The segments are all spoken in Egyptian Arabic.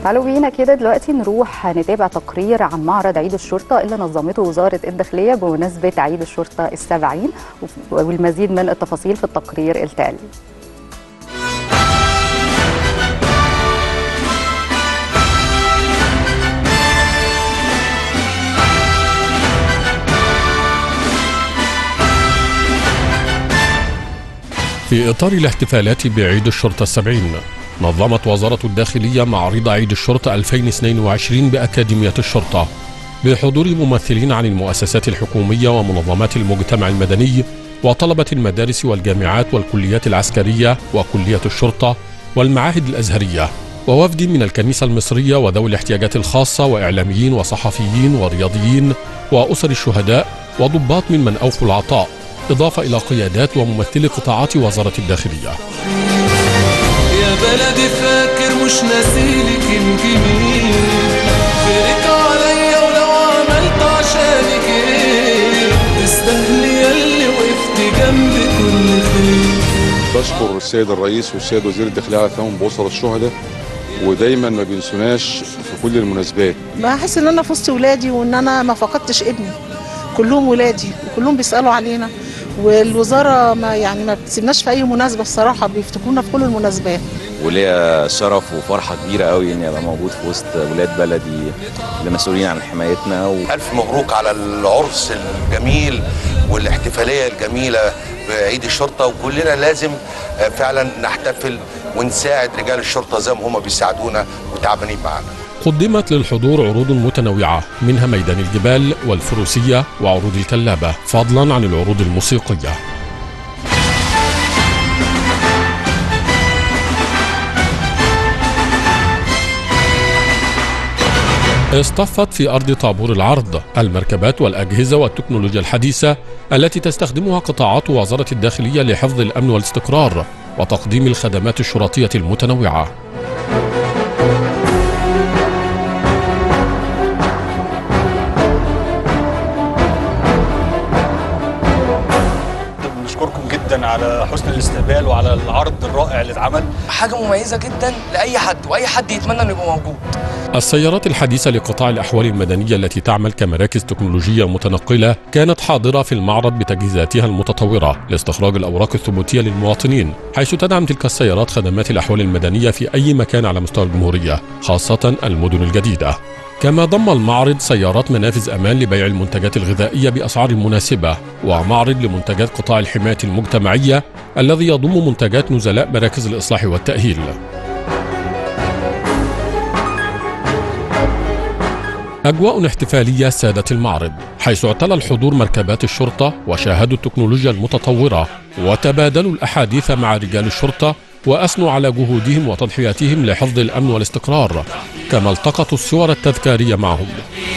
تعالوا بينا كده دلوقتي نروح نتابع تقرير عن معرض عيد الشرطة اللي نظمته وزارة الداخلية بمناسبة عيد الشرطة السبعين والمزيد من التفاصيل في التقرير التالي في إطار الاحتفالات بعيد الشرطة السبعين نظمت وزارة الداخلية معرض عيد الشرطة 2022 بأكاديمية الشرطة بحضور ممثلين عن المؤسسات الحكومية ومنظمات المجتمع المدني وطلبة المدارس والجامعات والكليات العسكرية وكلية الشرطة والمعاهد الأزهرية ووفد من الكنيسة المصرية وذوي الاحتياجات الخاصة وإعلاميين وصحفيين ورياضيين وأسر الشهداء وضباط ممن أوفوا العطاء إضافة إلى قيادات وممثلي قطاعات وزارة الداخلية يا بلدي فاكر مش ناسيلك الجميل فرق عليا ولو عملت عشانك ايه تستاهلي ياللي وقفت جنبي كل خير بشكر السيد الرئيس والسيد وزير الداخليه على اهتمامهم باسر الشهداء ودايما ما بينسوناش في كل المناسبات بحس ان انا في وسط ولادي وان انا ما فقدتش ابني كلهم ولادي وكلهم بيسالوا علينا والوزاره ما يعني ما بتسيبناش في اي مناسبه الصراحه بيفتكرونا في كل المناسبات وليا شرف وفرحه كبيره قوي اني ابقى موجود في وسط ولاد بلدي اللي مسؤولين عن حمايتنا و... ألف مبروك على العرس الجميل والاحتفالية الجميلة بعيد الشرطة وكلنا لازم آه، فعلا نحتفل ونساعد رجال الشرطة زي ما هم بيساعدونا وتعبانين معانا قدمت للحضور عروض متنوعة منها ميدان الجبال والفروسية وعروض الكلابة فضلا عن العروض الموسيقية اصطفت في أرض طابور العرض المركبات والأجهزة والتكنولوجيا الحديثة التي تستخدمها قطاعات وزارة الداخلية لحفظ الأمن والاستقرار وتقديم الخدمات الشرطية المتنوعة بنشكركم جدا على حسن الاستقبال وعلى العرض الرائع اللي اتعمل حاجه مميزه جدا لاي حد واي حد يتمنى انه يبقى موجود السيارات الحديثة لقطاع الأحوال المدنية التي تعمل كمراكز تكنولوجية متنقلة كانت حاضرة في المعرض بتجهيزاتها المتطورة لاستخراج الأوراق الثبوتية للمواطنين حيث تدعم تلك السيارات خدمات الأحوال المدنية في أي مكان على مستوى الجمهورية خاصة المدن الجديدة كما ضم المعرض سيارات منافذ أمان لبيع المنتجات الغذائية بأسعار مناسبة ومعرض لمنتجات قطاع الحماية المجتمعية الذي يضم منتجات نزلاء مراكز الإصلاح والتأهيل أجواء احتفالية سادت المعرض حيث اعتلى الحضور مركبات الشرطة وشاهدوا التكنولوجيا المتطورة وتبادلوا الأحاديث مع رجال الشرطة وأثنوا على جهودهم وتضحياتهم لحفظ الأمن والاستقرار كما التقطوا الصور التذكارية معهم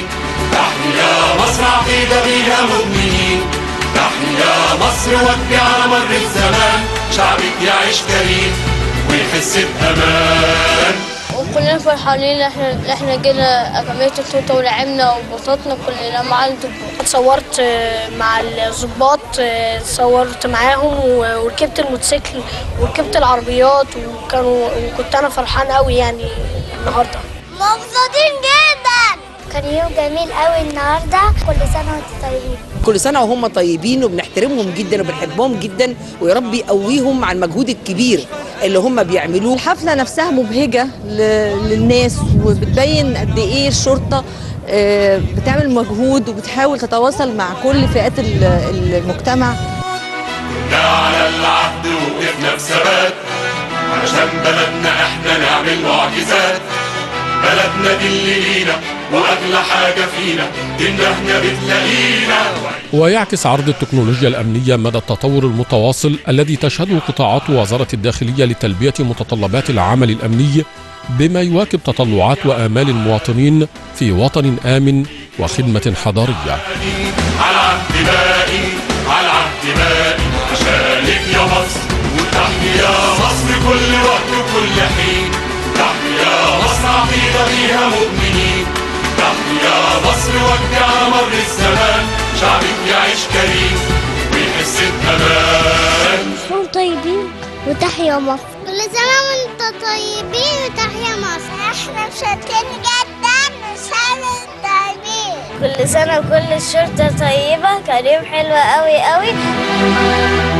تحيا مصر عقيدة بيها مؤمنين تحيا مصر وفي على مر الزمان شعبك يعيش كريم ويحس بأمان وكلنا فرحانين ان احنا ان احنا جينا اكاديميه الشرطه ولعبنا وانبسطنا كلنا مع الضباط اتصورت مع الضباط اتصورت معاهم وركبت الموتوسيكل وركبت العربيات وكانوا وكنت انا فرحان قوي يعني النهارده مبسوطين جدا كان يوم جميل قوي النهارده كل سنه وانتم طيبين كل سنه وهم طيبين وبنحترمهم جدا وبنحبهم جدا ويا رب يقويهم مع المجهود الكبير اللي هم بيعملوه الحفله نفسها مبهجه ل- للناس وبتبين قد ايه الشرطه آه، بتعمل مجهود وبتحاول تتواصل مع كل فئات ال- المجتمع كنا على العهد وقفنا بثبات علشان بلدنا احنا نعمل معجزات بلدنا دي اللي لينا واغلى حاجه فينا ان احنا بتلاقينا ويعكس عرض التكنولوجيا الأمنية مدى التطور المتواصل الذي تشهده قطاعات وزارة الداخلية لتلبية متطلبات العمل الأمني بما يواكب تطلعات وآمال المواطنين في وطن آمن وخدمة حضارية على عهد باقي على عهد باقي عشانك يا مصر وتحيا مصر كل وقت وكل حين تحيا مصر عقيدة بيها مؤمنين تحيا مصر وجه على مر الزمان شعبك يعيش كريم ويحس بأمان كلهم طيبين وتحيا مصر كل سنه وانتم طيبين وتحيا مصر احنا في شاطرين جدا وسنة طيبين كل سنة وكل الشرطة طيبة كان يوم حلو قوي قوي